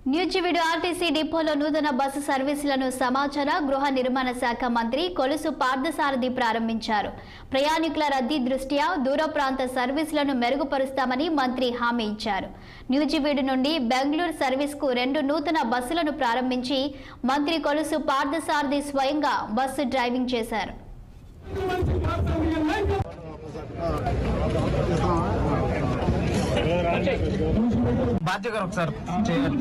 న్యూజివిడు RTC డిపోలో నూతన bus సర్వీసులను సమాచార గృహ నిర్మాణ శాఖ మంత్రి కొలుసు పార్థసారథి ప్రారంభించారు ప్రయాణికుల రద్దీ దృష్ట్యా దూర ప్రాంత సర్వీసులను మెరుగుపరుస్తామని మంత్రి హామీ ఇచ్చారు న్యూజివీడు నుండి బెంగళూరు సర్వీస్కు రెండు నూతన బస్సులను ప్రారంభించి మంత్రి కొలుసు పార్థసారథి స్వయంగా బస్సు డ్రైవింగ్ చేశారు బాధ్య గారు ఒకసారి చేయాలి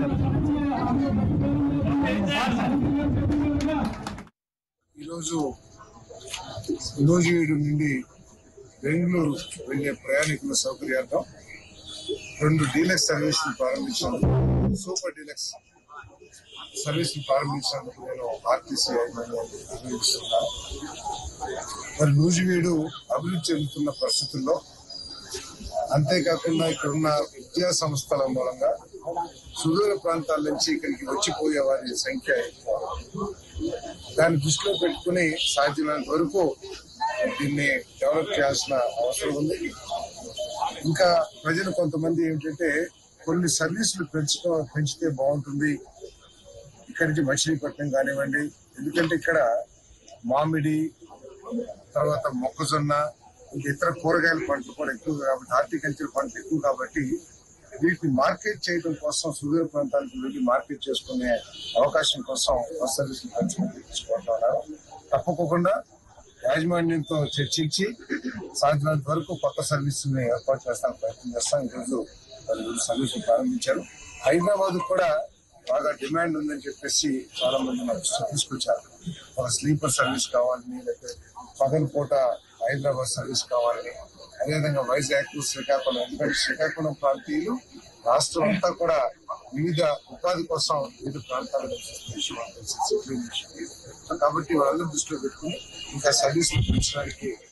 ఈరోజు నూజివీడు నుండి బెంగళూరు వెళ్లే ప్రయాణికుల సౌకర్యార్థం రెండు డీలక్స్ సర్వీస్ ప్రారంభించాను సూపర్ డీలక్స్ సర్వీస్ ప్రారంభించినందుకు నేను ఆర్టీసీ అభినందిస్తున్నాను మరి నూజివీడు అభివృద్ధి చెందుతున్న పరిస్థితుల్లో అంతేకాకుండా ఇక్కడ ఉన్న విద్యా సంస్థల మూలంగా సుదూర ప్రాంతాల నుంచి ఇక్కడికి వచ్చిపోయే వారి సంఖ్య ఎక్కువ దాన్ని దృష్టిలో పెట్టుకుని సాధ్యమైనంత వరకు దీన్ని డెవలప్ చేయాల్సిన అవసరం ఉంది ఇంకా ప్రజలు కొంతమంది ఏమిటంటే కొన్ని సర్వీసులు పెంచుకో పెంచితే బాగుంటుంది ఇక్కడి నుంచి మచిలీపట్నం కానివ్వండి ఎందుకంటే ఇక్కడ మామిడి తర్వాత మొక్కజొన్న ఇంకా ఇతర కూరగాయల పంటలు కూడా ఎక్కువ కాబట్టి హార్టికల్చర్ పంటలు ఎక్కువ కాబట్టి వీటిని మార్కెట్ చేయడం కోసం సుదూర ప్రాంతాలకు వెళ్ళి మార్కెట్ చేసుకునే అవకాశం కోసం బస్ సర్వీసులు పెంచుకుంటూ తీసుకుంటున్నారు తప్పకుండా యాజమాన్యంతో చర్చించి సాధ్యమైనంత వరకు కొత్త సర్వీసుల్ని ఏర్పాటు చేస్తానికి ప్రయత్నం చేస్తాం ఈరోజు వాళ్ళు సర్వీసులు ప్రారంభించారు హైదరాబాద్ కూడా బాగా డిమాండ్ ఉందని చెప్పేసి చాలా మంది నాకు తీసుకొచ్చారు ఒక స్లీపర్ సర్వీస్ కావాలని లేకపోతే పగల పూట హైదరాబాద్ సర్వీస్ కావాలని అదేవిధంగా వైజాగ్ శ్రీకాకుళం ఎందుకంటే శ్రీకాకుళం ప్రాంతీయులు రాష్ట్రం అంతా కూడా వివిధ ఉపాధి కోసం వివిధ ప్రాంతాలు నివసిస్తున్న విషయం మనకు తెలిసిన విషయం. కాబట్టి వాళ్ళందరూ దృష్టిలో పెట్టుకుని ఇంకా సర్వీస్ పెంచడానికి